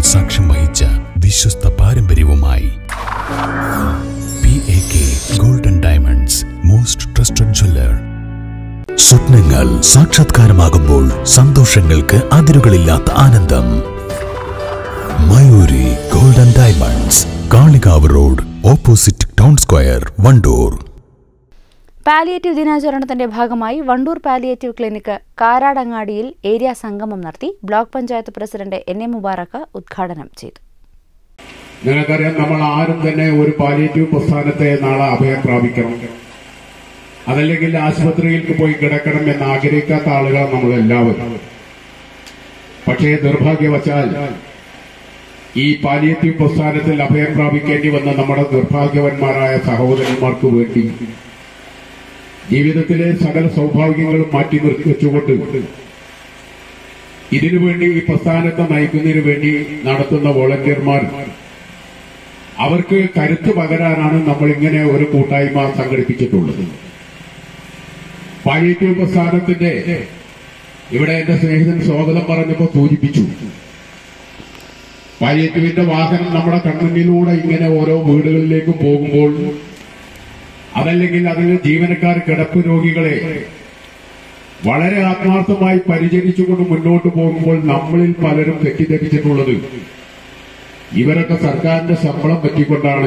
സാക്ഷ്യം വഹിച്ച വിശ്വസ്ത പാരമ്പര്യവുമായി P A K golden diamonds most trusted jeweller സ്വപ്നങ്ങൾ സാക്ഷാത്കാരമാകുമ്പോൾ സന്തോഷങ്ങൾക്ക് അതിരുകളില്ലാത്ത ആനന്ദം Mayuri golden diamonds Kalikavu road opposite town square Wandoor palliative ദിനാചരണത്തിന്റെ ഭാഗമായി വണ്ടൂർ പാലിയേറ്റീവ് ക്ലിനിക്ക് കാരാടങ്ങാടിയിൽ ഏരിയ സംഗമം നടത്തി block panchayat president N A Mubarak ഉദ്ഘാടനം ചെയ്തു നിങ്ങൾക്കറിയാം നമ്മൾ ആരും തന്നെ ഒരു പാലിയേറ്റീവ് പ്രസ്ഥാനത്തെ നാളെ അഭയം പ്രാപിക്കണം അതല്ലെങ്കിൽ ആശുപത്രിയിൽ പോയി കിടക്കണം എന്ന് ആഗ്രഹിക്കാത്ത ആളുകൾ നമ്മൾ എല്ലാവരും പക്ഷേ നിർഭാഗ്യവശാൽ ഈ പാലിയേറ്റീവ് പ്രസ്ഥാനത്തിൽ അഭയം പ്രാപിക്കേണ്ടി വന്ന നമ്മുടെ നിർഭാഗ്യവന്മാരായ സഹോദരന്മാർക്ക് വേണ്ടി ജീവിതത്തിലെ സകല സൗഭാഗ്യങ്ങളും മാറ്റി നിർത്തി വെച്ചുകൊണ്ട് ഇതിനുവേണ്ടി ഈ പ്രസ്ഥാനത്തെ നയിക്കുന്നതിന് വേണ്ടി നടത്തുന്ന വോളണ്ടിയർമാർ അവർക്ക് കരുത്ത് പകരാനാണ് നമ്മൾ ഇങ്ങനെ ഒരു കൂട്ടായ്മ സംഘടിപ്പിച്ചിട്ടുള്ളത് പാലിയേറ്റീവ് പ്രസ്ഥാനത്തിന്റെ ഇവിടെ എന്റെ സ്നേഹിതൻ സ്വാഗതം പറഞ്ഞപ്പോ സൂചിപ്പിച്ചു പാലിയേറ്റീവിന്റെ വാഹനം നമ്മുടെ കൺമുന്നിലൂടെ ഇങ്ങനെ ഓരോ വീടുകളിലേക്കും പോകുമ്പോൾ അതല്ലെങ്കിൽ അതിന് ജീവനക്കാർ കിടപ്പ് രോഗികളെ വളരെ ആത്മാർത്ഥമായി പരിചരിച്ചുകൊണ്ട് മുന്നോട്ട് പോകുമ്പോൾ നമ്മളിൽ പലരും തെറ്റിദ്ധരിച്ചിട്ടുള്ളത് ഇവരൊക്കെ സർക്കാരിന്റെ ശമ്പളം പറ്റിക്കൊണ്ടാണ്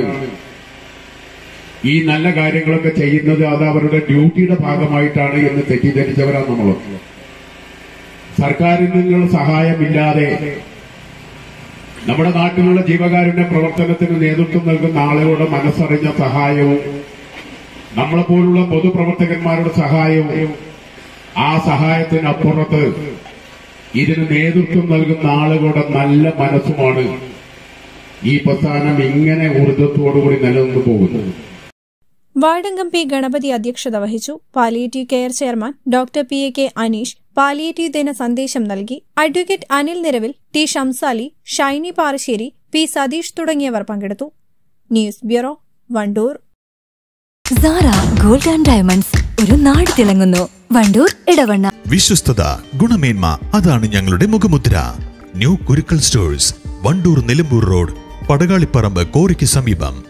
ഈ നല്ല കാര്യങ്ങളൊക്കെ ചെയ്യുന്നത് അത് അവരുടെ ഡ്യൂട്ടിയുടെ ഭാഗമായിട്ടാണ് എന്ന് തെറ്റിദ്ധരിച്ചവരാണ് നമ്മൾ സർക്കാരിൽ നിന്നുള്ള സഹായമില്ലാതെ നമ്മുടെ നാട്ടിലുള്ള ജീവകാരുണ്യ പ്രവർത്തനത്തിന് നേതൃത്വം നൽകുന്ന ആളുകളുടെ മനസ്സറിഞ്ഞ സഹായവും നമ്മളെപ്പോലുള്ള പൊതുപ്രവർത്തകന്മാരുടെ സഹായവും ആ സഹായത്തിനപ്പുറത്ത് ഇതിന് നേതൃത്വം നൽകുന്ന ആളുകളുടെ നല്ല മനസ്സുമാണ് ഈ പ്രസ്ഥാനം ഇങ്ങനെ ഊർജത്തോടുകൂടി നിലനിന്ന് പോകുന്നത് വാർഡംഗം പി ഗണപതി അധ്യക്ഷത വഹിച്ചു palliative care chairman doctor P A K Aneesh palliative ദിന സന്ദേശം നൽകി advocate Anil Niravil T Shamsali Shiny Parassery P Satheesh തുടങ്ങിയവർ പങ്കെടുത്തു news bureau Wandoor Sara gold and diamonds ഒരു നാട് തിളങ്ങുന്നു വണ്ടൂർ ഇടവണ്ണ വിശ്വസ്തത ഗുണമേന്മ അതാണ് ഞങ്ങളുടെ മുഖമുദ്ര new Kurukkal stores Wandoor Nilambur road Padakaliparamba കോറിക്ക് സമീപം